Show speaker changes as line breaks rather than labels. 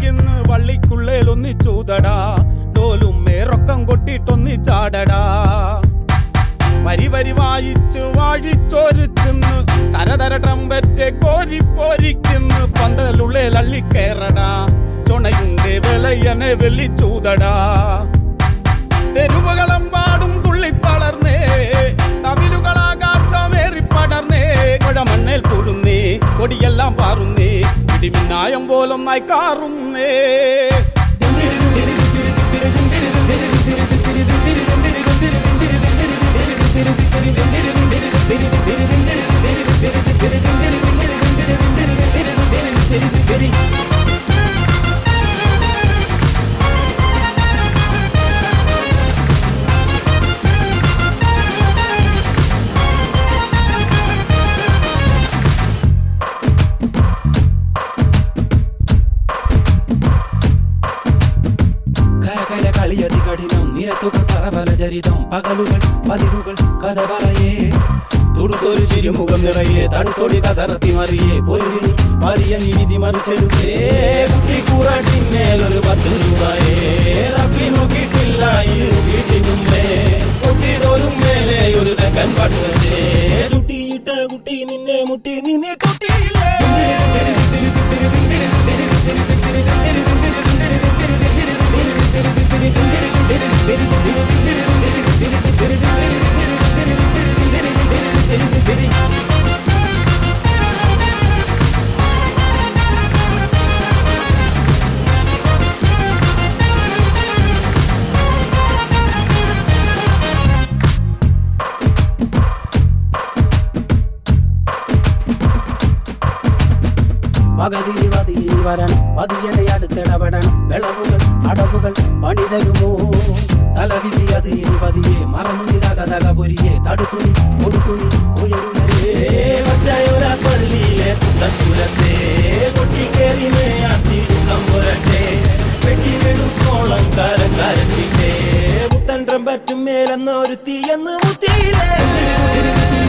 ചോദിക്കുന്നു വള്ളിക്കുള്ളേൽ ഒന്നിച്ചൂതടാ ഡോലും മേറൊക്കം കൊട്ടിട്ടൊന്നി ചാടടാ വരി വരി വായിച്ച് വാഴിച്ചൊരുക്കുന്നു തരതര ട്രംപറ്റ് കോരിപ്പോരിക്കുന്നു പന്തലുള്ളിൽ അള്ളിക്കേറടാ ചുണയുണ്ട് വിലയനെ വെള്ളിച്ചൂതടാ തെരുവുകളെമ്പാടും തുള്ളിത്തളർന്നേ തവിലുകളാകാശമേറി പടർന്നേ കുഴമണ്ണേൽ പൊഴുന്നേ കൊടിയെല്ലാം പാറുന്നേ ഇടിമിന്നായം പോലൊന്നായി കാറുന്നേ
കരകര കളിയതി കഠിനം നിരത്തുകൾ പറപല ചരിതം പകലുകൾ പതിവുകൾ കഥ പറയേ തുടുത്തൊരു ചിരിമുഖം നിറയെ തടുത്തൊടി കസറത്തി മറിയേ പൊരുതിനി വലിയ നീതി മറിച്ചെടുത്തേ കുട്ടിക്കൂറട്ടിന്മേലൊരു പത്ത് രൂപയേ റബ്ബി നോക്കിയിട്ടില്ല ഇരു വീട്ടിനുമ്പേ കൊട്ടിടോരും മേലെ ഒരു തെക്കൻ പട്ടുവച്ചേ ചുട്ടിയിട്ട കുട്ടി നിന്നെ മുട്ടി നിന്നെ തൊട്ടിയില്ലേ പകതിരി പതിരി വരണം പതിയനെ അടുത്തിടപെടണം വിളവുകൾ അടവുകൾ പണി തരുമോ തലവിധി അത് ഇനി പതിയെ മറന്നു നിതകതക പൊരിയെ തടുത്തുനി കൊടുത്തുനി ഉയരുയരേ പച്ചയോല പള്ളിയിലെ കുത്തത്തുരത്തെ കൊട്ടിക്കേറി മേയാത്തിടുക്കം പുരട്ടെ വെട്ടിവെടുക്കോളം കാലം കാലത്തിന്റെ മുത്തൻ ട്രംപറ്റും മേലെന്ന ഒരു തീയെന്ന് മുത്തിയില്ലേ